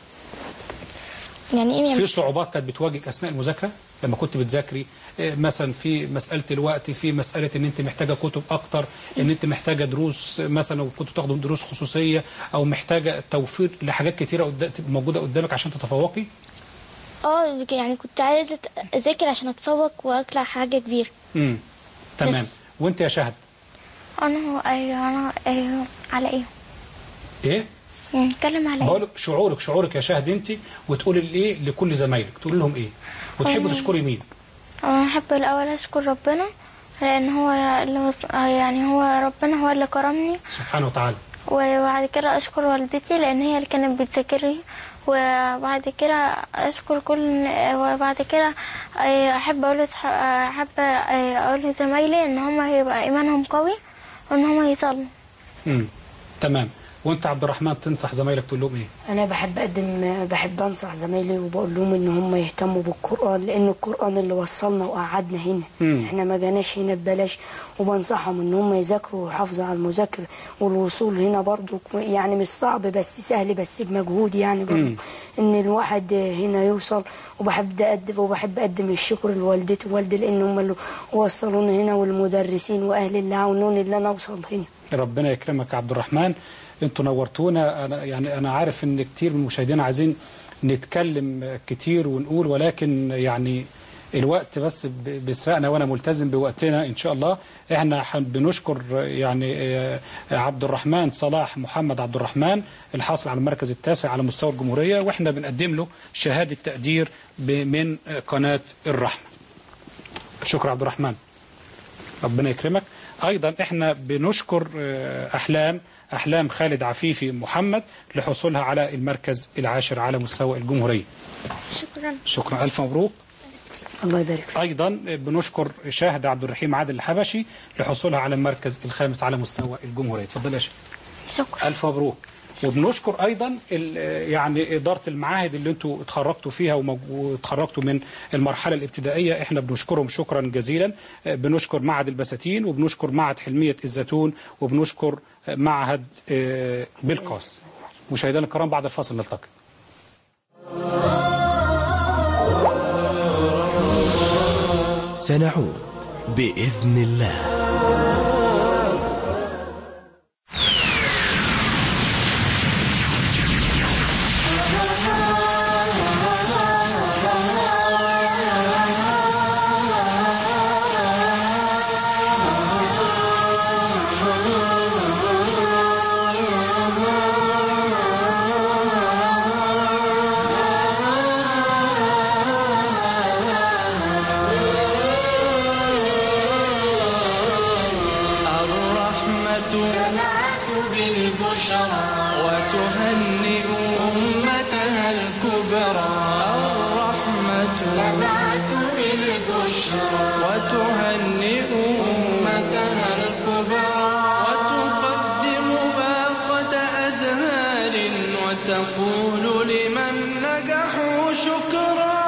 يعني ايه في يعني صعوبات كانت بتواجهك اثناء المذاكره لما كنت بتذاكري إيه، مثلا في مساله الوقت في مساله ان انت محتاجه كتب اكتر ان انت محتاجه دروس مثلا وكنت بتاخدوا دروس خصوصيه او محتاجه توفير لحاجات كتيره قد- تبقى موجوده قدامك عشان تتفوقي اه يعني كنت عايزه اذاكر عشان اتفوق واطلع حاجه كبيره امم تمام بس. وانت يا شهد انا ايوه انا ايوه على ايه ايه نتكلم على ايه بقول شعورك شعورك يا شهد انت وتقولي الايه لكل زمايلك تقول لهم ايه وتحبوا أنا- تشكري مين انا احب الاول اشكر ربنا لان هو اللي وص- يعني هو ربنا هو اللي كرمني سبحانه وتعالى وبعد كده اشكر والدتي لان هي اللي كانت بتذاكر لي وبعد كده اشكر كل وبعد كده احب اقول لصح- احب اقول لزمايلي ان هم يبقى ايمانهم قوي وان هم يصلوا امم تمام وانت عبد الرحمن تنصح زمايلك تقول لهم ايه انا بحب اقدم بحب انصح زمايلي وبقول لهم ان هم يهتموا بالقران لان القران اللي وصلنا وقعدنا هنا مم. احنا ما جاناش هنا ببلاش وبنصحهم ان هم يذاكروا ويحافظوا على المذاكره والوصول هنا برضو يعني مش صعب بس سهل بس بمجهود يعني برضو مم. ان الواحد هنا يوصل وبحب اقدم وبحب اقدم الشكر لوالدتي ووالدي لان هم اللي وصلونا هنا والمدرسين واهل اللي عاونوني ان انا اوصل هنا ربنا يكرمك يا عبد الرحمن انتوا نورتونا انا يعني انا عارف ان كتير من المشاهدين عايزين نتكلم كتير ونقول ولكن يعني الوقت بس ب- بيسرقنا وانا ملتزم بوقتنا ان شاء الله احنا ح- بنشكر يعني آه، عبد الرحمن صلاح محمد عبد الرحمن الحاصل على المركز التاسع على مستوى الجمهوريه واحنا بنقدم له شهاده تقدير ب- من آه، قناه الرحمه شكرا عبد الرحمن ربنا يكرمك ايضا احنا بنشكر آه، احلام احلام خالد عفيفي محمد لحصولها على المركز العاشر على مستوى الجمهوريه شكرا شكرا الف مبروك الله يبارك فيك ايضا بنشكر شاهد عبد الرحيم عادل الحبشي لحصولها على المركز الخامس على مستوى الجمهوريه اتفضل يا شيخ شكرا الف مبروك وبنشكر ايضا ال- يعني اداره المعاهد اللي انتوا اتخرجتوا فيها ومج- واتخرجتوا من المرحله الابتدائيه احنا بنشكرهم شكرا جزيلا آه، بنشكر معهد البساتين وبنشكر معهد حلميه الزيتون وبنشكر آه، معهد آه، بلقاس مشاهدينا الكرام بعد الفاصل نلتقي سنعود بإذن الله الرحمة تبعث بالبشرى وتهنئ أمتها الكبرى الرحمة تبعث بالبشرى وتهنئ أمتها الكبرى وتقدم باقة أزهار وتقول لمن نجحوا شكرا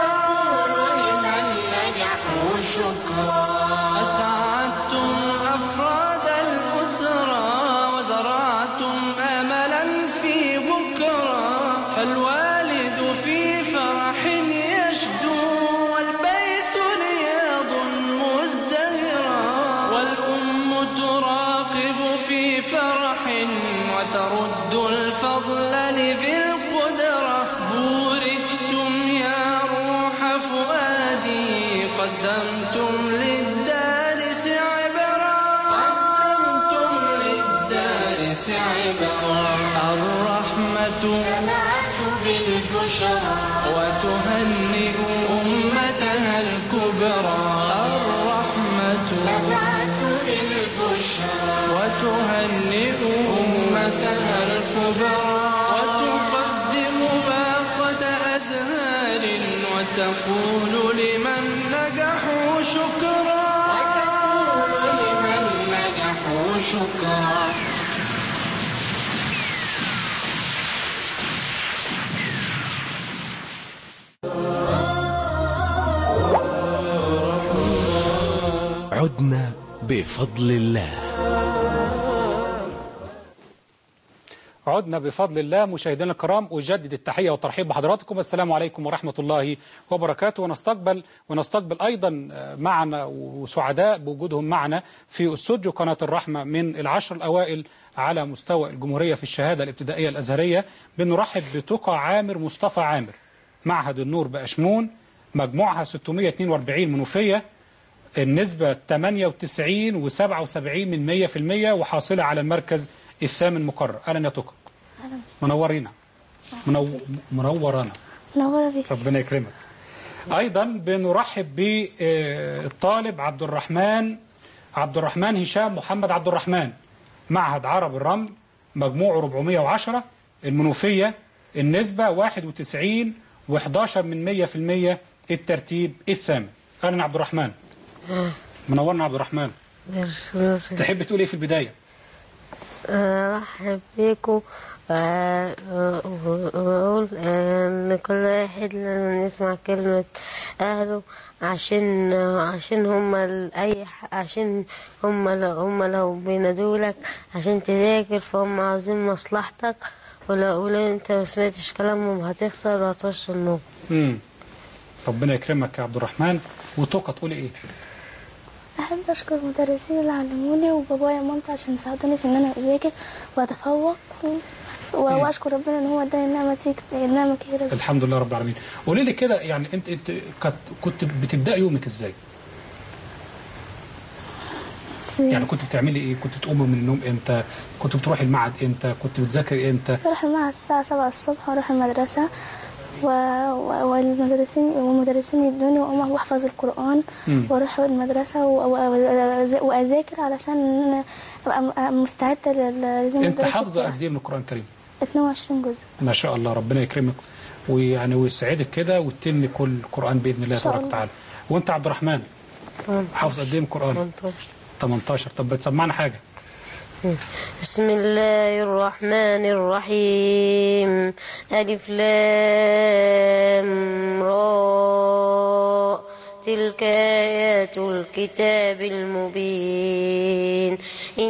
لمن نجحوا شكرا أسعدتم أفراد الأسرة وزرعتم أملا في بكرة فالوالد في فرح يشدو والبيت رياض مزدهرا والأم تراقب في فرح وترد الفضل لذي القدرة بوركتم يا روح فؤادي قدمتم للدارس عبرا قدمتم للدارس عبرا الرحمة تبعث بالبشرى وتهنئ أمتها الكبرى الرحمة تبعث بالبشرى وتهنئ أمتها الكبرى وتقدم باقة أزهار وتقول لمن نجحوا شكرا وتقول لمن نجحوا شكرا عدنا بفضل الله عدنا بفضل الله مشاهدينا الكرام أجدد التحية والترحيب بحضراتكم السلام عليكم ورحمة الله وبركاته ونستقبل ونستقبل أيضا معنا وسعداء بوجودهم معنا في استوديو قناة الرحمة من العشر الأوائل على مستوى الجمهورية في الشهادة الابتدائية الأزهرية بنرحب بتقى عامر مصطفى عامر معهد النور بأشمون مجموعها 642 منوفية النسبة 98 و77 من 100% وحاصلة على المركز الثامن مقرر أهلا يا تقى منورينا منو... منورانا نورة بيك ربنا يكرمك أيضا بنرحب بالطالب عبد الرحمن عبد الرحمن هشام محمد عبد الرحمن معهد عرب الرمل مجموع 410 المنوفية النسبة 91 و11 من 100% الترتيب الثامن أهلا عبد الرحمن منورنا عبد الرحمن تحب تقول ايه في البداية ارحب بيكم آه، واقول آه، ان كل واحد لازم يسمع كلمة اهله عشان عشان هما ال- اي ح- عشان هما لو هما لو بينادولك عشان تذاكر فهم عاوزين مصلحتك ولو ولو انت ما سمعتش كلامهم هتخسر وهتخش النوم مم. ربنا يكرمك يا عبد الرحمن وتوقع تقول ايه أحب أشكر المدرسين اللي علموني وبابايا ومامتي عشان ساعدوني في إن أنا أذاكر وأتفوق وبس. و- وأشكر ربنا إن هو اداني النعمة دي النعمة كبيرة الحمد لله رب العالمين قولي لي كده يعني انت انت كت- كنت بتبدا يومك ازاي يعني كنت بتعملي ايه كنت تقومي من النوم امتى كنت بتروحي المعهد امتى كنت بتذاكري امتى بروح المعهد الساعة سبعة الصبح وأروح المدرسة و... و... والمدرسين والمدرسين يدوني وأقوم أحفظ القرآن مم. وأروح المدرسة و... و... وأذاكر علشان أبقى م- مستعدة لل... انت للمدرسة حافظه بتاعي. قد ايه من القران الكريم 22 جزء ما شاء الله ربنا يكرمك ويعني ويسعدك كده وتتمي كل القران باذن الله إن شاء تبارك الله. وتعالى وانت عبد الرحمن حافظ قد ايه من القران 18 طب بتسمعنا حاجه بسم الله الرحمن الرحيم ألف لام را تلك آيات الكتاب المبين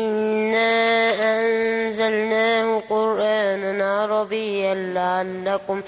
إنا أنزلناه قرآنا عربيا لعلكم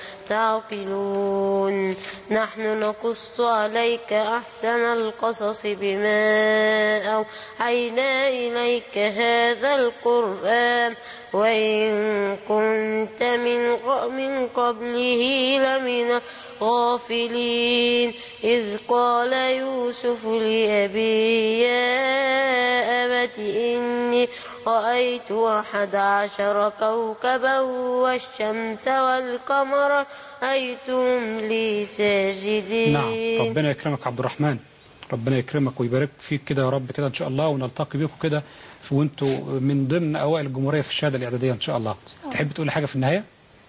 تعقلون نحن نقص عليك أحسن القصص بما أوحينا إليك هذا القرآن وإن كنت من من قبله لمن الغافلين إذ قال يوسف لأبيه يا أبت إني رأيت أحد عشر كوكبا والشمس والقمر رأيتهم لي ساجدين نعم ربنا يكرمك عبد الرحمن ربنا يكرمك ويبارك فيك كده يا رب كده ان شاء الله ونلتقي بيكم كده وانتوا من ضمن اوائل الجمهوريه في الشهاده الاعداديه ان شاء الله تحب تقولي حاجه في النهايه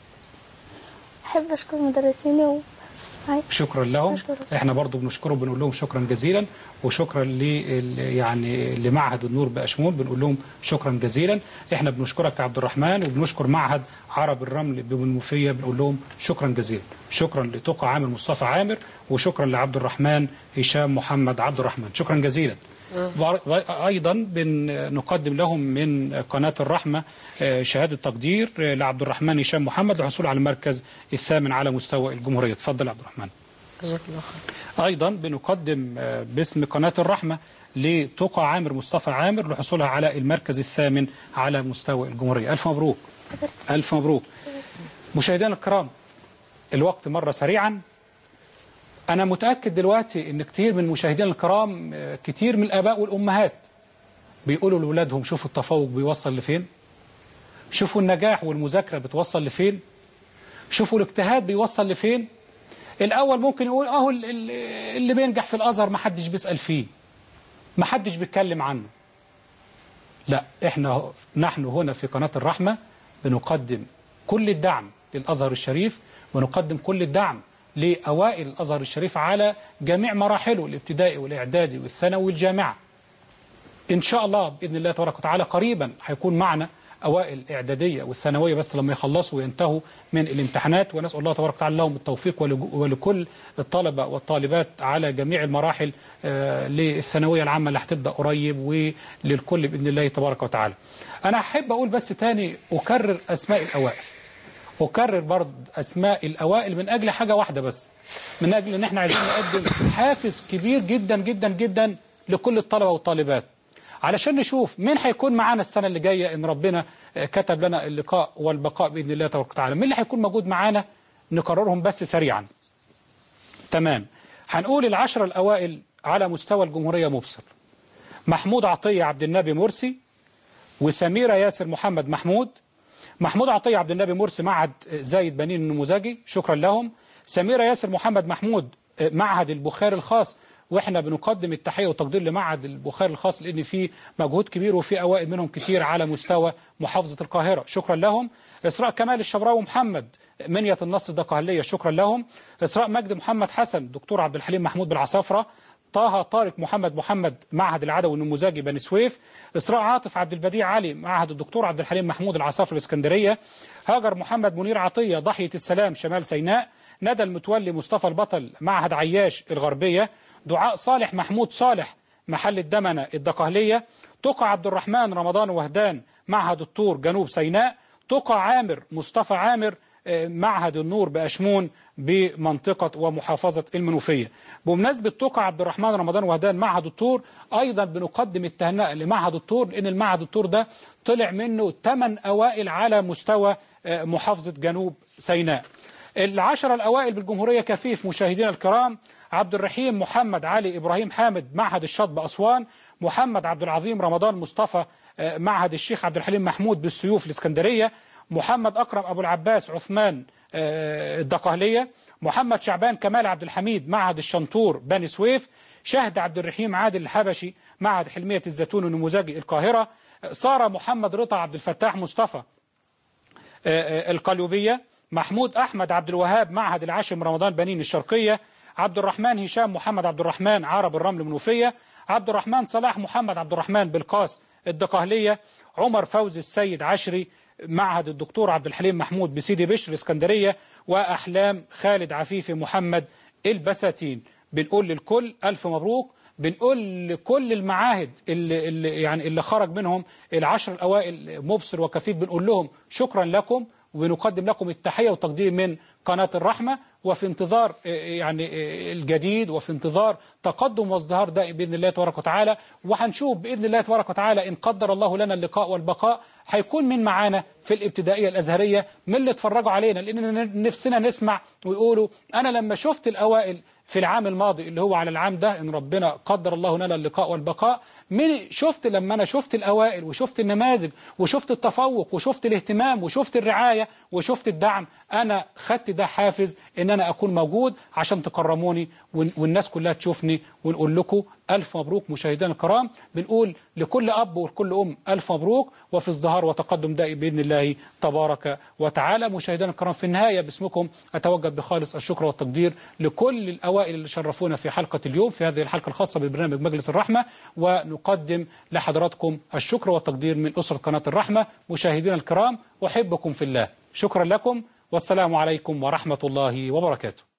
أحب أشكر مدرسيني وبس هاي. شكرا لهم أشكرك. احنا برضو بنشكرهم بنقول لهم شكرا جزيلا وشكرا ل يعني لمعهد النور باشمون بنقول لهم شكرا جزيلا احنا بنشكرك يا عبد الرحمن وبنشكر معهد عرب الرمل بالمنوفيه بنقول لهم شكرا جزيلا شكرا لتقى عامر مصطفى عامر وشكرا لعبد الرحمن هشام محمد عبد الرحمن شكرا جزيلا ايضا بنقدم لهم من قناه الرحمه آه، شهاده تقدير آه، لعبد الرحمن هشام محمد للحصول على المركز الثامن على مستوى الجمهوريه اتفضل يا عبد الرحمن جزاك الله خير ايضا بنقدم آه، باسم قناه الرحمه لتقى عامر مصطفى عامر لحصولها على المركز الثامن على مستوى الجمهوريه الف مبروك الف مبروك مشاهدينا الكرام الوقت مر سريعا انا متاكد دلوقتي ان كتير من مشاهدينا الكرام آه، كتير من الاباء والامهات بيقولوا لاولادهم شوفوا التفوق بيوصل لفين شوفوا النجاح والمذاكره بتوصل لفين شوفوا الاجتهاد بيوصل لفين الاول ممكن يقول اهو ال- ال- اللي بينجح في الازهر ما حدش بيسال فيه ما حدش بيتكلم عنه لا احنا نحن هنا في قناه الرحمه بنقدم كل الدعم للازهر الشريف ونقدم كل الدعم لاوائل الازهر الشريف على جميع مراحله الابتدائي والاعدادي والثانوي والجامعه ان شاء الله باذن الله تبارك وتعالى قريبا هيكون معنا اوائل الاعداديه والثانويه بس لما يخلصوا وينتهوا من الامتحانات ونسال الله تبارك وتعالى لهم التوفيق ولج- ولكل الطلبه والطالبات على جميع المراحل آه، للثانويه العامه اللي هتبدا قريب وللكل باذن الله تبارك وتعالى. انا احب اقول بس تاني اكرر اسماء الاوائل. أكرر برضه أسماء الأوائل من أجل حاجة واحدة بس من أجل أن احنا عايزين نقدم حافز كبير جدا جدا جدا لكل الطلبة والطالبات علشان نشوف مين هيكون معانا السنة اللي جاية إن ربنا آه، كتب لنا اللقاء والبقاء بإذن الله تبارك وتعالى مين اللي هيكون موجود معانا نقررهم بس سريعا تمام هنقول العشرة الأوائل على مستوى الجمهورية مبصر محمود عطية عبد النبي مرسي وسميرة ياسر محمد محمود محمود عطية عبد النبي مرسي معهد زايد بنين النموذجي شكرا لهم سميرة ياسر محمد محمود معهد البخاري الخاص واحنا بنقدم التحية والتقدير لمعهد البخاري الخاص لان في مجهود كبير وفي اوائل منهم كتير على مستوى محافظة القاهرة شكرا لهم اسراء كمال الشبراوي محمد منية النصر الدقهلية شكرا لهم اسراء مجد محمد حسن دكتور عبد الحليم محمود بالعصافرة طه طارق محمد محمد معهد العدوي النموذجي بني سويف إسراء عاطف عبد البديع علي معهد الدكتور عبد الحليم محمود العصافرة الإسكندرية هاجر محمد منير عطية ضحية السلام شمال سيناء ندى المتولي مصطفى البطل معهد عياش الغربية دعاء صالح محمود صالح محل الدمنة الدقهلية تقى عبد الرحمن رمضان وهدان معهد الطور جنوب سيناء تقى عامر مصطفى عامر معهد النور بأشمون بمنطقة ومحافظة المنوفية بمناسبة توقع عبد الرحمن رمضان وهدان معهد الطور أيضا بنقدم التهنئة لمعهد الطور لأن المعهد الطور ده طلع منه 8 أوائل على مستوى محافظة جنوب سيناء العشرة الأوائل بالجمهورية كفيف مشاهدينا الكرام عبد الرحيم محمد علي إبراهيم حامد معهد الشاطئ بأسوان محمد عبد العظيم رمضان مصطفى معهد الشيخ عبد الحليم محمود بالسيوف الإسكندرية محمد أكرم أبو العباس عثمان الدقهلية محمد شعبان كمال عبد الحميد معهد الشنطور بني سويف شهد عبد الرحيم عادل الحبشي معهد حلمية الزيتون النموذجي القاهرة سارة محمد رضا عبد الفتاح مصطفى القليوبية محمود أحمد عبد الوهاب معهد العاشم رمضان بنين الشرقية عبد الرحمن هشام محمد عبد الرحمن عرب الرمل منوفية عبد الرحمن صلاح محمد عبد الرحمن بالقاس الدقهلية عمر فوزي السيد عشري معهد الدكتور عبد الحليم محمود بسيدي بشر اسكندرية وأحلام خالد عفيفي محمد البساتين بنقول للكل ألف مبروك بنقول لكل المعاهد اللي, اللي يعني اللي خرج منهم العشر الأوائل مبصر وكفيف بنقول لهم شكرا لكم ونقدم لكم التحية والتقدير من قناة الرحمة وفي انتظار يعني الجديد وفي انتظار تقدم وازدهار ده بإذن الله تبارك وتعالى وهنشوف بإذن الله تبارك وتعالى إن قدر الله لنا اللقاء والبقاء هيكون من معانا في الابتدائية الأزهرية من اللي اتفرجوا علينا لأن نفسنا نسمع ويقولوا أنا لما شفت الأوائل في العام الماضي اللي هو على العام ده إن ربنا قدر الله لنا اللقاء والبقاء من شفت لما أنا شفت الأوائل وشفت النماذج وشفت التفوق وشفت الاهتمام وشفت الرعاية وشفت الدعم أنا خدت ده حافز إن أنا أكون موجود عشان تكرموني والناس كلها تشوفني ونقول لكم ألف مبروك مشاهدينا الكرام بنقول لكل أب ولكل أم ألف مبروك وفي ازدهار وتقدم دائم بإذن الله تبارك وتعالى مشاهدينا الكرام في النهاية باسمكم أتوجه بخالص الشكر والتقدير لكل الأوائل اللي شرفونا في حلقة اليوم في هذه الحلقة الخاصة ببرنامج مجلس الرحمة ونقدم لحضراتكم الشكر والتقدير من أسرة قناة الرحمة مشاهدينا الكرام أحبكم في الله شكرا لكم والسلام عليكم ورحمة الله وبركاته